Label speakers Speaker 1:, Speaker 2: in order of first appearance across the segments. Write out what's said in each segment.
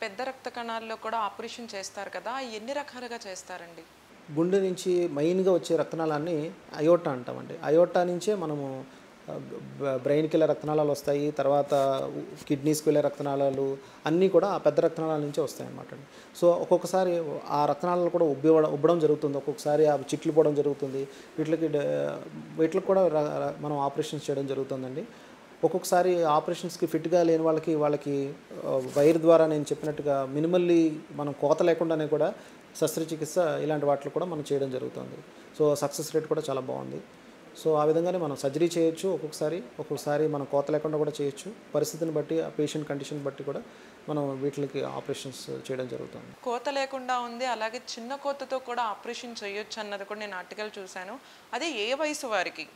Speaker 1: పెద్ద రక్త కణాల్లో కూడా ఆపరేషన్ చేస్తారు కదా ఎన్ని రకాలుగా చేస్తారండి
Speaker 2: గుండె నుంచి మెయిన్గా వచ్చే రక్తనాళాన్ని అయోటా అంటామండి అయోటా నుంచే మనము ఆ, బ- బ్రెయిన్కి వెళ్ళే రక్తనాళాలు వస్తాయి తర్వాత కిడ్నీస్కి వెళ్ళే రక్తనాళాలు అన్నీ కూడా ఆ పెద్ద రక్తనాళాల నుంచే వస్తాయి అన్నమాట అండి సో ఒక్కొక్కసారి ఆ రక్తనాళాలు కూడా ఉబ్బి ఉబ్బడం జరుగుతుంది ఒక్కొక్కసారి ఆ చిట్లు పోవడం జరుగుతుంది వీటికి డ- వీటికి కూడా ర- ర- మనం ఆపరేషన్స్ చేయడం జరుగుతుందండి ఒక్కొక్కసారి ఆపరేషన్స్కి ఫిట్గా లేని వాళ్ళకి వాళ్ళకి ఆ, వైర్ ద్వారా నేను చెప్పినట్టుగా మినిమల్లీ మనం కోత లేకుండానే కూడా శస్త్రచికిత్స ఇలాంటి వాటిలో కూడా మనం చేయడం జరుగుతుంది సో సక్సెస్ రేట్ కూడా చాలా బాగుంది సో ఆ విధంగానే మనం సర్జరీ చేయొచ్చు ఒక్కొక్కసారి ఒక్కొక్కసారి మనం కోత లేకుండా కూడా చేయొచ్చు పరిస్థితిని బట్టి ఆ పేషెంట్ కండిషన్ బట్టి కూడా మనం వీటికి ఆపరేషన్స్ చేయడం జరుగుతుంది
Speaker 1: కోత లేకుండా ఉంది అలాగే చిన్న కోతతో కూడా ఆపరేషన్ చేయొచ్చు అన్నది కూడా నేను ఆర్టికల్ చూశాను అదే ఏ వయసు వారికి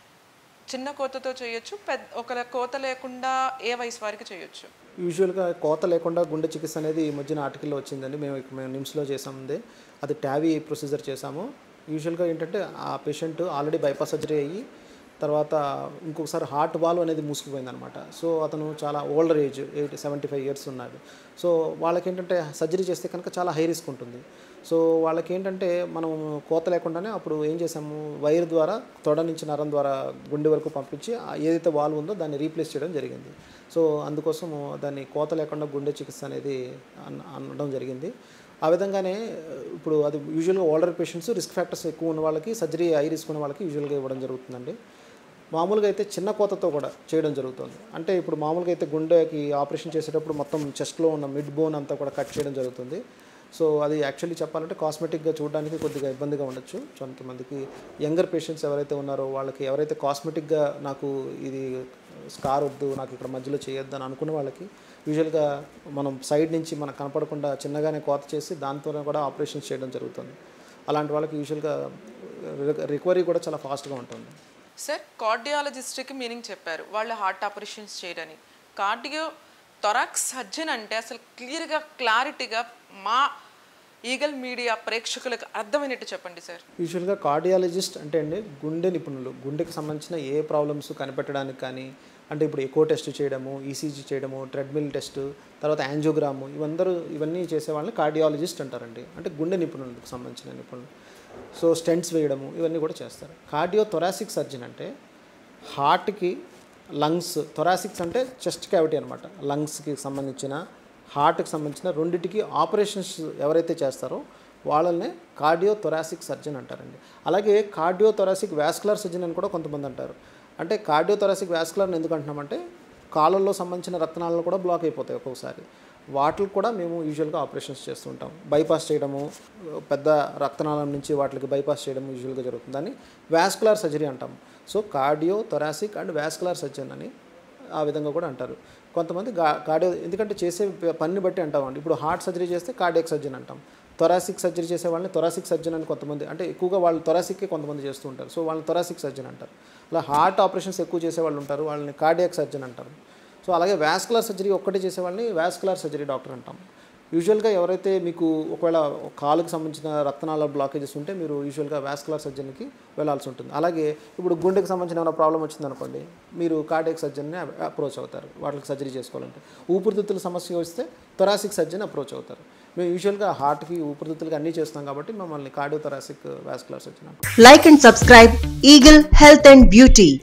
Speaker 1: చిన్న కోతతో చేయొచ్చు పెద్ద ఒక కోత లేకుండా ఏ వయసు వారికి చేయొచ్చు
Speaker 2: యూజువల్గా కోత లేకుండా గుండె చికిత్స అనేది ఈ మధ్యన ఆర్టికల్లో వచ్చిందండి మేము ఇక్కడ మేము నిమ్స్లో చేసామంది అది ట్యావీ ప్రొసీజర్ చేసాము యూజువల్గా ఏంటంటే ఆ పేషెంట్ ఆల్రెడీ బైపాస్ సర్జరీ అయ్యి తర్వాత ఇంకొకసారి హార్ట్ వాల్వ్ అనేది మూసుకుపోయింది అనమాట సో అతను చాలా older age eighty seventy five years ఉన్నాడు సో వాళ్ళకి ఏంటంటే సర్జరీ చేస్తే కనుక చాలా హై రిస్క్ ఉంటుంది సో వాళ్ళకి ఏంటంటే మనం కోత లేకుండానే అప్పుడు ఏం చేసాము వైర్ ద్వారా తొడ నుంచి నరం ద్వారా గుండె వరకు పంపించి ఆ ఏదైతే వాల్వ్ ఉందో దాన్ని రీప్లేస్ చేయడం జరిగింది సో అందుకోసం దాన్ని కోత లేకుండా గుండె చికిత్స అనేది అన్ అనడం జరిగింది ఆ విధంగానే ఇప్పుడు అది యూజువల్గా ఓల్డర్ పేషెంట్స్ రిస్క్ ఫ్యాక్టర్స్ ఎక్కువ ఉన్న వాళ్ళకి సర్జరీ హై రిస్క్ ఉన్న వాళ్ళకి యూజువల్గా ఇవ్వడం జరుగుతుందండి మామూలుగా అయితే చిన్న కోతతో కూడా చేయడం జరుగుతుంది అంటే ఇప్పుడు మామూలుగా అయితే గుండెకి ఆపరేషన్ చేసేటప్పుడు మొత్తం చెస్ట్లో ఉన్న మిడ్ బోన్ అంతా కూడా కట్ చేయడం జరుగుతుంది సో అది యాక్చువల్లీ చెప్పాలంటే కాస్మెటిక్గా చూడడానికి కొద్దిగా ఇబ్బందిగా ఉండొచ్చు కొంతమందికి యంగర్ పేషెంట్స్ ఎవరైతే ఉన్నారో వాళ్ళకి ఎవరైతే కాస్మెటిక్గా నాకు ఇది స్కార్ వద్దు నాకు ఇక్కడ మధ్యలో చేయొద్దు అని అనుకున్న వాళ్ళకి యూజువల్గా మనం సైడ్ నుంచి మనకు కనపడకుండా చిన్నగానే కోత చేసి దాంతో కూడా ఆపరేషన్స్ చేయడం జరుగుతుంది అలాంటి వాళ్ళకి యూజువల్గా రికవరీ కూడా చాలా ఫాస్ట్గా ఉంటుంది
Speaker 1: సార్ కార్డియాలజిస్ట్కి మీనింగ్ చెప్పారు వాళ్ళు హార్ట్ ఆపరేషన్స్ చేయరని కార్డియో థొరాక్స్ సర్జన్ అంటే అసలు క్లియర్గా క్లారిటీగా మా ఈగల్ మీడియా ప్రేక్షకులకు అర్థమైనట్టు చెప్పండి సార్
Speaker 2: యూజువల్గా కార్డియాలజిస్ట్ అంటే అండి గుండె నిపుణులు గుండెకి సంబంధించిన ఏ ప్రాబ్లమ్స్ కనిపెట్టడానికి కానీ అంటే ఇప్పుడు ఎకో టెస్ట్ చేయడము ఈసీజీ చేయడము ట్రెడ్మిల్ టెస్ట్ తర్వాత యాంజియోగ్రాము ఇవందరూ ఇవన్నీ చేసే వాళ్ళని కార్డియాలజిస్ట్ అంటారండి అంటే గుండె నిపుణులకు సంబంధించిన నిపుణులు సో స్టెంట్స్ వేయడము ఇవన్నీ కూడా చేస్తారు కార్డియో థొరాసిక్ సర్జన్ అంటే హార్ట్కి లంగ్స్ థొరాసిక్స్ అంటే చెస్ట్ క్యావిటీ అనమాట లంగ్స్కి సంబంధించిన హార్ట్కి సంబంధించిన రెండిటికి ఆపరేషన్స్ ఎవరైతే చేస్తారో వాళ్ళనే కార్డియో థొరాసిక్ సర్జన్ అంటారండి అలాగే కార్డియో థొరాసిక్ వ్యాస్కులర్ సర్జన్ అని కూడా కొంతమంది అంటారు అంటే కార్డియో థొరాసిక్ వ్యాస్కులర్ ఎందుకు అంటున్నామంటే కాళ్ళల్లో సంబంధించిన రక్తనాళాలు కూడా బ్లాక్ అయిపోతాయి ఒక్కొక్కసారి వాటికి కూడా మేము యూజువల్గా ఆపరేషన్స్ చేస్తుంటాం బైపాస్ చేయడము పెద్ద రక్తనాళం నుంచి వాటికి బైపాస్ చేయడం యూజువల్గా జరుగుతుంది దాన్ని వ్యాస్కులర్ సర్జరీ అంటాం so cardio thoracic and vascular surgeon అని ఆ విధంగా కూడా అంటారు కొంతమంది గా కార్డియో ఎందుకంటే చేసే పని బట్టి అంటామండి ఇప్పుడు హార్ట్ సర్జరీ చేస్తే కార్డియక్ సర్జన్ అంటాం థొరాసిక్ సర్జరీ చేసే వాళ్ళని థొరాసిక్ సర్జన్ అని కొంతమంది అంటే ఎక్కువగా వాళ్ళు థొరాసిక్కే కొంతమంది చేస్తూ ఉంటారు సో వాళ్ళని థొరాసిక్ సర్జన్ అంటారు అలా హార్ట్ ఆపరేషన్స్ ఎక్కువ చేసే వాళ్ళు ఉంటారు వాళ్ళని కార్డియాక్ సర్జన్ అంటారు సో అలాగే వ్యాస్కులర్ సర్జరీ ఒక్కటే చేసే వాళ్ళని వ్యాస్కులర్ సర్జరీ డాక్టర్ అంటాం యూజువల్గా ఎవరైతే మీకు ఒకవేళ కాలుకి సంబంధించిన రక్తనాళ బ్లాకేజెస్ ఉంటే మీరు యూజువల్గా వ్యాస్కులర్ సర్జన్కి వెళ్ళాల్సి ఉంటుంది అలాగే ఇప్పుడు గుండెకి సంబంధించిన ఏమైనా ప్రాబ్లం వచ్చిందనుకోండి మీరు కార్డియక్ సర్జన్ని అప్రోచ్ అవుతారు వాటికి సర్జరీ చేసుకోవాలంటే ఊపిరితిత్తుల సమస్య వస్తే థొరాసిక్ సర్జన్ అప్రోచ్ అవుతారు మేము యూజువల్గా హార్ట్కి ఊపిరితిత్తులకి అన్నీ చేస్తాం కాబట్టి మమ్మల్ని కార్డియో థొరాసిక్ వ్యాస్కులర్ సర్జన్ అంటాం
Speaker 3: Like and subscribe Eagle Health and Beauty.